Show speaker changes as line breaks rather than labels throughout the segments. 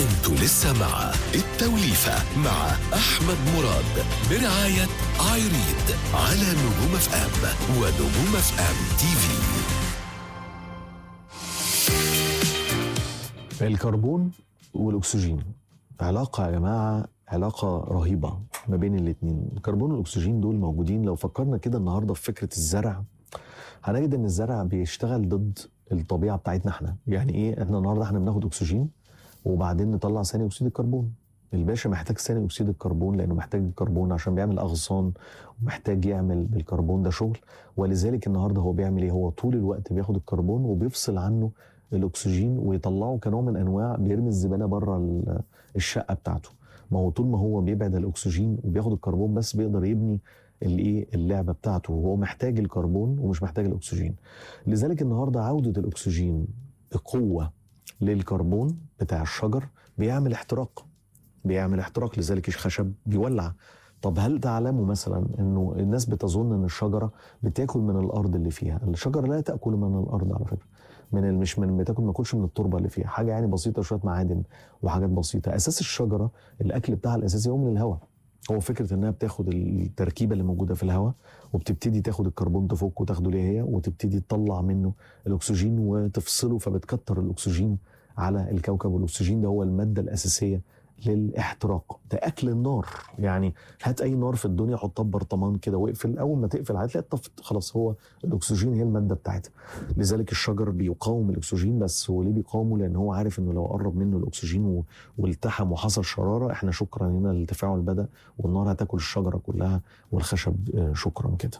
انتوا لسه مع التوليفة مع أحمد مراد برعاية عايريد على نجوم اف ام ونجوم اف ام تي في
الكربون والاكسجين علاقه يا جماعه علاقه رهيبه ما بين الاثنين الكربون والاكسجين دول موجودين لو فكرنا كده النهارده في فكره الزرع هنجد ان الزرع بيشتغل ضد الطبيعه بتاعتنا احنا يعني ايه احنا النهارده احنا بناخد اكسجين وبعدين نطلع ثاني اكسيد الكربون الباشا محتاج ثاني اكسيد الكربون لانه محتاج الكربون عشان بيعمل اغصان ومحتاج يعمل بالكربون ده شغل ولذلك النهارده هو بيعمل ايه هو طول الوقت بياخد الكربون وبيفصل عنه الاكسجين ويطلعه كنوع من انواع بيرمي الزباله بره ال- الشقه بتاعته ما هو طول ما هو بيبعد الاكسجين وبياخد الكربون بس بيقدر يبني الايه اللعبه بتاعته وهو محتاج الكربون ومش محتاج الاكسجين لذلك النهارده عوده الاكسجين بقوه للكربون بتاع الشجر بيعمل احتراق بيعمل احتراق لذلك الخشب بيولع طب هل تعلموا مثلا انه الناس بتظن ان الشجره بتاكل من الارض اللي فيها الشجره لا تاكل من الارض على فكره من ال- مش من بتاكل ما تاكلش من التربه اللي فيها حاجه يعني بسيطه شويه معادن وحاجات بسيطه اساس الشجره الاكل بتاعها الاساسي هو من الهواء هو فكره انها بتاخد التركيبه اللي موجوده في الهواء وبتبتدي تاخد الكربون تفك وتاخده ليها هي وتبتدي تطلع منه الاكسجين وتفصله فبتكتر الاكسجين على الكوكب والاكسجين ده هو الماده الاساسيه للاحتراق ده اكل النار يعني هات اي نار في الدنيا حطها ببرطمان كده واقفل اول ما تقفل هتلاقي طفت خلاص هو الاكسجين هي الماده بتاعتها لذلك الشجر بيقاوم الاكسجين بس هو ليه بيقاومه لان هو عارف انه لو قرب منه الاكسجين و- والتحم وحصل شراره احنا شكرا هنا التفاعل بدا والنار هتاكل الشجره كلها والخشب آه، شكرا كده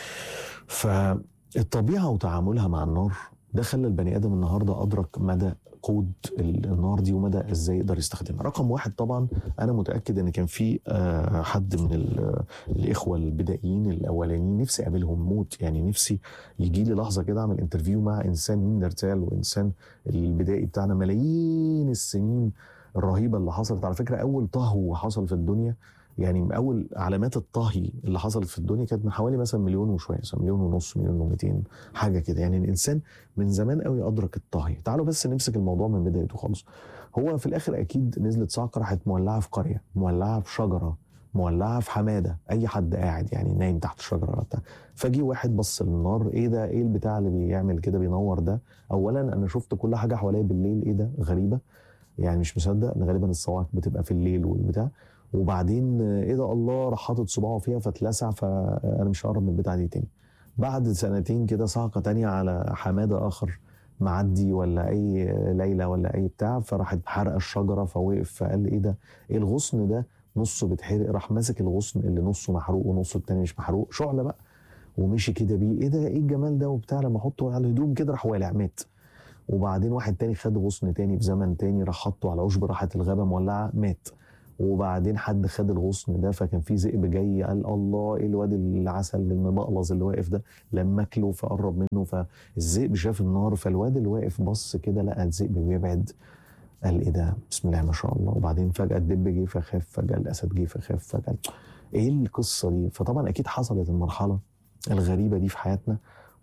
فالطبيعه وتعاملها مع النار ده خلى البني ادم النهارده ادرك مدى قوه ال- النار دي ومدى ازاي يقدر يستخدمها رقم واحد طبعا انا متاكد ان كان في آه، حد من ال- الاخوه البدائيين الاولانيين نفسي اقابلهم موت يعني نفسي يجي لي لحظه كده اعمل انترفيو مع انسان نيندرتال وانسان البدائي بتاعنا ملايين السنين الرهيبه اللي حصلت على فكره اول طهو حصل في الدنيا يعني من اول علامات الطهي اللي حصلت في الدنيا كانت من حوالي مثلا مليون وشويه مثلا مليون ونص مليون و200 حاجه كده يعني الانسان من زمان قوي ادرك الطهي تعالوا بس نمسك الموضوع من بدايته خالص هو في الاخر اكيد نزلت صعقه راحت مولعه في قريه مولعه في شجره مولعه في حماده اي حد قاعد يعني نايم تحت الشجره ولا بتاع فجي واحد بص للنار ايه ده ايه البتاع اللي بيعمل كده بينور ده اولا انا شفت كل حاجه حواليا بالليل ايه ده غريبه يعني مش مصدق ان غالبا الصواعق بتبقى في الليل والبتاع وبعدين آه، ايه ده الله راح حاطط صباعه فيها فاتلسع فانا مش هقرب من البتاعه دي تاني بعد سنتين كده صعقه تانية على حماده اخر معدي ولا اي ليله ولا اي بتاع فراحت حرق الشجره فوقف فقال ايه ده ايه الغصن ده نصه بيتحرق راح ماسك الغصن اللي نصه محروق ونصه التاني مش محروق شعله بقى ومشي كده بيه ايه ده ايه الجمال ده وبتاع لما احطه على الهدوم كده راح والع مات وبعدين واحد تاني خد غصن تاني في زمن تاني راح حطه على عشب راحت الغابه مولعه مات وبعدين حد خد الغصن ده فكان في ذئب جاي قال الله ايه الواد العسل المبقلظ اللي واقف ده لما اكله فقرب منه فالذئب شاف النار فالواد اللي واقف بص كده لقى الذئب بيبعد قال ايه ده بسم الله ما شاء الله وبعدين فجاه الدب جه فخاف فجاه الاسد جه فخاف فجاه ايه القصه دي فطبعا اكيد حصلت المرحله الغريبه دي في حياتنا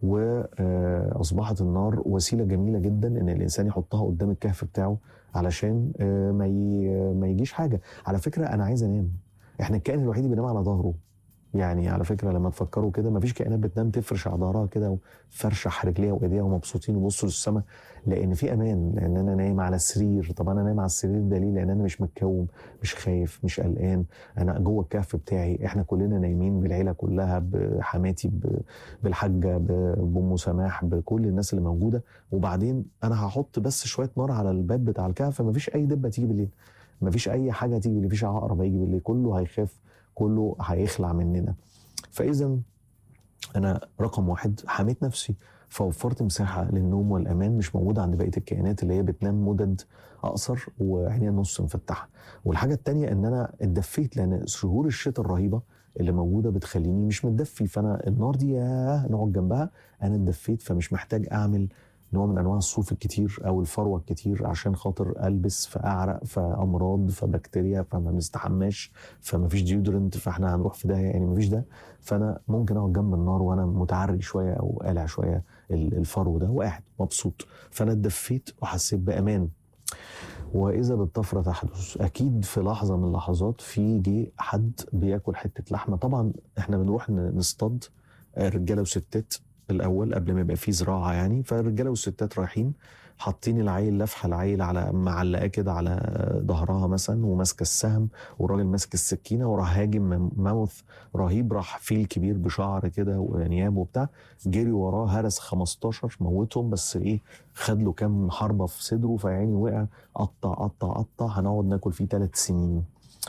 واصبحت النار وسيله جميله جدا ان الانسان يحطها قدام الكهف بتاعه علشان آه، ما ي- ما يجيش حاجه على فكره انا عايز انام احنا الكائن الوحيد اللي بينام على ظهره يعني على فكره لما تفكروا كده مفيش كائنات بتنام تفرش على ظهرها كده وفرشح رجليها وايديها ومبسوطين وبصوا للسماء لان في امان لان انا نايم على سرير طب انا نايم على السرير ده ليه لان انا مش متكوم مش خايف مش قلقان انا جوه الكهف بتاعي احنا كلنا نايمين بالعيله كلها بحماتي ب- بالحاجه ب- بام سماح بكل الناس اللي موجوده وبعدين انا هحط بس شويه نار على الباب بتاع الكهف مفيش اي دبه تيجي بالليل مفيش اي حاجه تيجي بالليل مفيش عقرب هيجي بالليل كله هيخاف كله هيخلع مننا فاذا انا رقم واحد حميت نفسي فوفرت مساحه للنوم والامان مش موجوده عند بقيه الكائنات اللي هي بتنام مدد اقصر وعينيها نص مفتحه والحاجه التانية ان انا اتدفيت لان شهور الشتاء الرهيبه اللي موجوده بتخليني مش متدفي فانا النار دي ياه نقعد جنبها انا اتدفيت فمش محتاج اعمل نوع من انواع الصوف الكتير او الفروه الكتير عشان خاطر البس فاعرق فامراض فبكتيريا فما بنستحماش فما فيش ديودرنت فاحنا هنروح في داهيه يعني ما فيش ده فانا ممكن اقعد جنب النار وانا متعري شويه او قالع شويه ال- الفرو ده وقاعد مبسوط فانا اتدفيت وحسيت بامان واذا بالطفره تحدث اكيد في لحظه من اللحظات في جه حد بياكل حته لحمه طبعا احنا بنروح ن- نصطاد رجاله وستات الاول قبل ما يبقى في زراعه يعني فالرجاله والستات رايحين حاطين العيل لفحه العيل على معلقاه كده على ظهرها مثلا وماسكه السهم والراجل ماسك السكينه وراح هاجم مم- ماوث رهيب راح فيل كبير بشعر كده وانياب وبتاع جري وراه هرس 15 موتهم بس ايه خد له كام حربه في صدره فيعني وقع قطع قطع قطع هنقعد ناكل فيه ثلاث سنين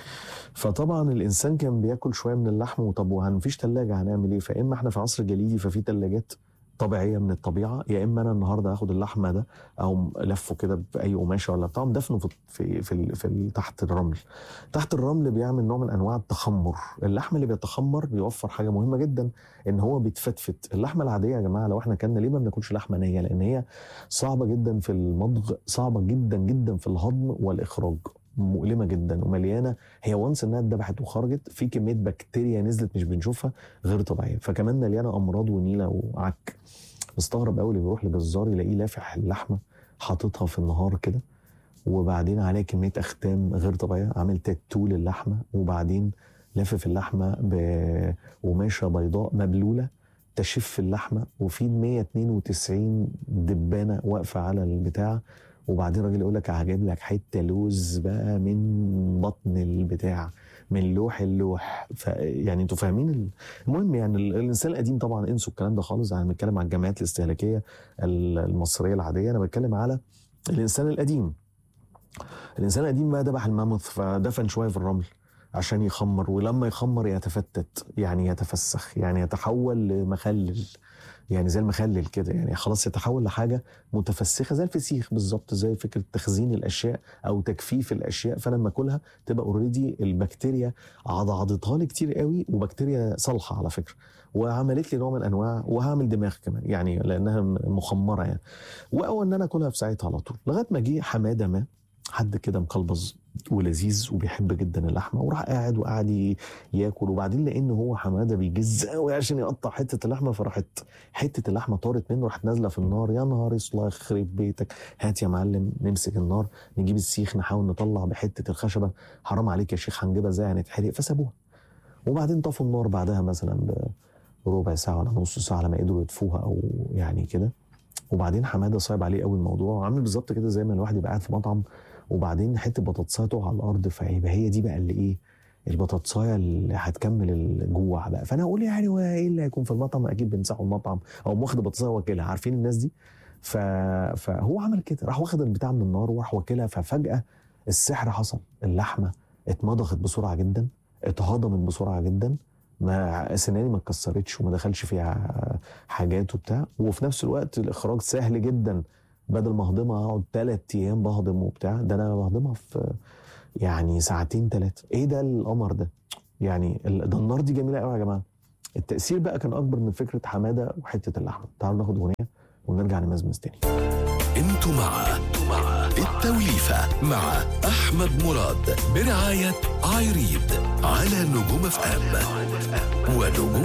فطبعا الانسان كان بياكل شويه من اللحم وطب ومفيش ثلاجه هنعمل ايه فاما احنا في عصر جليدي ففي ثلاجات طبيعيه من الطبيعه يا اما انا النهارده هاخد اللحمه ده او لفه كده باي قماشه ولا بتاع دفنه في في في, في تحت الرمل تحت الرمل بيعمل نوع من انواع التخمر اللحم اللي بيتخمر بيوفر حاجه مهمه جدا ان هو بيتفتفت اللحمه العاديه يا جماعه لو احنا كنا ليه ما بناكلش لحمه نيه لان هي صعبه جدا في المضغ صعبه جدا جدا في الهضم والاخراج مؤلمه جدا ومليانه هي وانس انها اتذبحت وخرجت في كميه بكتيريا نزلت مش بنشوفها غير طبيعيه فكمان مليانه امراض ونيله وعك مستغرب قوي اللي بيروح لجزار يلاقيه لافح اللحمه حاططها في النهار كده وبعدين عليها كميه اختام غير طبيعيه عامل تاتو للحمه وبعدين لافف اللحمه بقماشه بيضاء مبلوله تشف اللحمه وفي 192 دبانه واقفه على البتاع وبعدين الراجل يقول لك هجيب لك حته لوز بقى من بطن البتاع من لوح اللوح ف يعني انتوا فاهمين ال- المهم يعني ال- الانسان القديم طبعا انسوا الكلام ده خالص انا بتكلم عن الجمعيات الاستهلاكيه ال- المصريه العاديه انا بتكلم على الانسان القديم الانسان القديم بقى ذبح الماموث فدفن شويه في الرمل عشان يخمر ولما يخمر يتفتت يعني يتفسخ يعني يتحول لمخلل يعني زي المخلل كده يعني خلاص يتحول لحاجه متفسخه زي الفسيخ بالظبط زي فكره تخزين الاشياء او تجفيف الاشياء فانا لما اكلها تبقى اوريدي البكتيريا عضعضتها لي كتير قوي وبكتيريا صالحه على فكره وعملت لي نوع من انواع وهعمل دماغ كمان يعني لانها مخمره يعني او ان انا اكلها في ساعتها على طول لغايه ما جه حماده ما حد كده مقلبز ولذيذ وبيحب جدا اللحمه وراح قاعد وقعد ي- ياكل وبعدين لان هو حماده بيجز قوي عشان يقطع حته اللحمه فراحت حته اللحمه طارت منه راحت نازله في النار يا نهار الله يخرب بيتك هات يا معلم نمسك النار نجيب السيخ نحاول نطلع بحته الخشبه حرام عليك يا شيخ هنجيبها ازاي هنتحرق فسابوها وبعدين طفوا النار بعدها مثلا بربع ساعه ولا نص ساعه على ما قدروا يطفوها او يعني كده وبعدين حماده صعب عليه قوي الموضوع وعامل بالظبط كده زي ما الواحد يبقى قاعد في مطعم وبعدين حته بطاطسايه تقع على الارض فيبقى هي دي بقى اللي ايه البطاطسايه اللي هتكمل الجوع بقى فانا اقول يعني هو ايه اللي هيكون في المطعم اكيد بيمسحوا المطعم او واخد البطاطسايه واكلها عارفين الناس دي ف... فهو عمل كده راح واخد البتاع من النار وراح واكلها ففجاه السحر حصل اللحمه اتمضغت بسرعه جدا اتهضمت بسرعه جدا ما سناني ما اتكسرتش وما دخلش فيها حاجات وبتاع وفي نفس الوقت الاخراج سهل جدا بدل ما اهضمها اقعد ثلاث ايام بهضم وبتاع ده انا بهضمها في يعني ساعتين ثلاثه ايه ده القمر ده يعني ال- ده النار دي جميله قوي يا جماعه التاثير بقى كان اكبر من فكره حماده وحته اللحمه تعالوا ناخد اغنيه ونرجع نمزمز تاني
انتوا مع التوليفة مع أحمد مراد برعاية عايريد على نجوم اف ام ونجوم